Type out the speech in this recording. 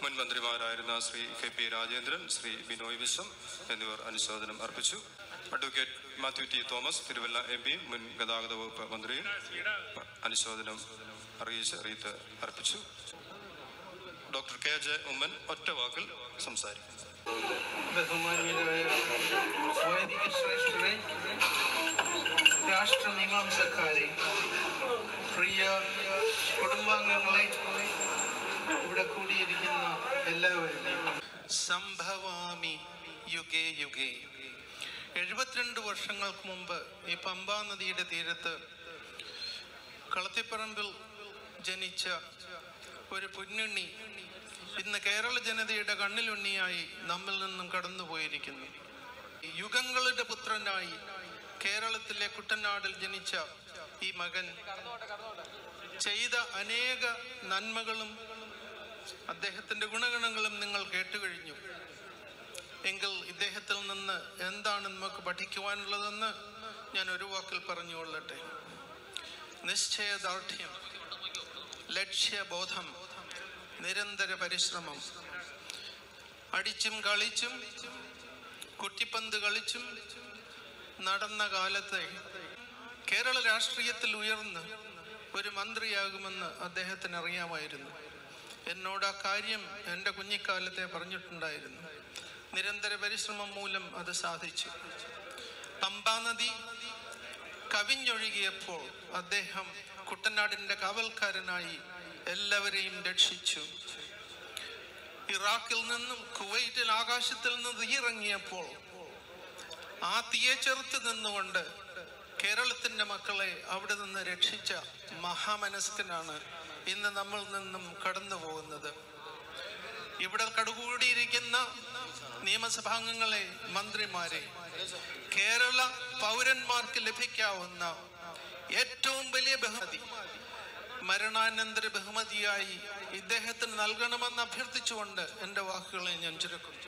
മുൻ മന്ത്രിമാരായിരുന്ന Shri K P Rajendran Shri Binoy Viswam എന്നിവർ അനുശോചനം അർപ്പിച്ചു advocate Mathew T Thomas Thiruvalla M പിയും മുൻ ഗതാഗത വകുപ്പ് മന്ത്രിയും അനുശോചനം അറിയിച്ച് റീത്ത് അർപ്പിച്ചു ഡോക്ടർ കെ ജെ ഉമ്മൻ ഒറ്റ വാക്കിൽ സംസാരിക്കും ബഹുമാനീയരായ വൈദിക ശ്രേഷ്ഠരെ രാഷ്ട്രമീമാംസക്കാരെ പ്രിയ കുടുംബാംഗങ്ങളെ ഇവിടെ കൂടിയിരിക്കുന്ന എല്ലാവരുടെയും സംഭവാമി യുഗേ യുഗേ എഴുപത്തിരണ്ട് വർഷങ്ങൾക്ക് മുമ്പ് ഈ പമ്പാ നദിയുടെ തീരത്ത് കളത്തിപ്പറമ്പിൽ ജനിച്ച ഒരു പുന്നുണ്ണി ഇന്ന് കേരള ജനതയുടെ കണ്ണിലുണ്ണിയായി നമ്മിൽ നിന്നും കടന്നുപോയിരിക്കുന്നു യുഗങ്ങളുടെ പുത്രനായി കേരളത്തിലെ കുട്ടനാടിൽ ജനിച്ച ഈ മകൻ ചെയ്ത അനേക നന്മകളും അദ്ദേഹത്തിന്റെ ഗുണഗണങ്ങളും നിങ്ങൾ കേട്ടുകഴിഞ്ഞു എങ്കിൽ ഇദ്ദേഹത്തിൽ നിന്ന് എന്താണ് നമുക്ക് പഠിക്കുവാനുള്ളതെന്ന് ഞാൻ ഒരു വാക്കിൽ പറഞ്ഞുകൊള്ളട്ടെ നിശ്ചയദാർഢ്യം ലക്ഷ്യബോധം നിരന്തര പരിശ്രമം അടിച്ചും കളിച്ചും കുട്ടിപ്പന്ത് കളിച്ചും നടന്ന കാലത്തെ കേരള രാഷ്ട്രീയത്തിൽ ഉയർന്ന് ഒരു മന്ത്രിയാകുമെന്ന് അദ്ദേഹത്തിന് അറിയാമായിരുന്നു എന്നോട് ആ കാര്യം എൻ്റെ കുഞ്ഞിക്കാലത്തെ പറഞ്ഞിട്ടുണ്ടായിരുന്നു നിരന്തര പരിശ്രമം മൂലം അത് സാധിച്ചു പമ്പാ നദി കവിഞ്ഞൊഴുകിയപ്പോൾ അദ്ദേഹം കുട്ടനാടിന്റെ കാവൽക്കാരനായി എല്ലാവരെയും രക്ഷിച്ചു ഇറാഖിൽ നിന്നും കുവൈറ്റിൽ ആകാശത്തിൽ നിന്ന് തീയിറങ്ങിയപ്പോൾ ആ തീയെ ചെറുത്ത് നിന്നുകൊണ്ട് കേരളത്തിന്റെ മക്കളെ അവിടെ നിന്ന് രക്ഷിച്ച മഹാമനസ്കനാണ് ഇന്ന് നമ്മൾ നിന്നും കടന്നു പോകുന്നത് ഇവിടെ കടുകൂടിയിരിക്കുന്ന നിയമസഭാംഗങ്ങളെ മന്ത്രിമാരെ കേരള പൗരന്മാർക്ക് ലഭിക്കാവുന്ന ഏറ്റവും വലിയ ബഹുമതി മരണാനന്തര ബഹുമതിയായി ഇദ്ദേഹത്തിന് നൽകണമെന്ന് അഭ്യർത്ഥിച്ചുകൊണ്ട് എൻ്റെ വാക്കുകളെ ഞാൻ ചുരുക്കുന്നു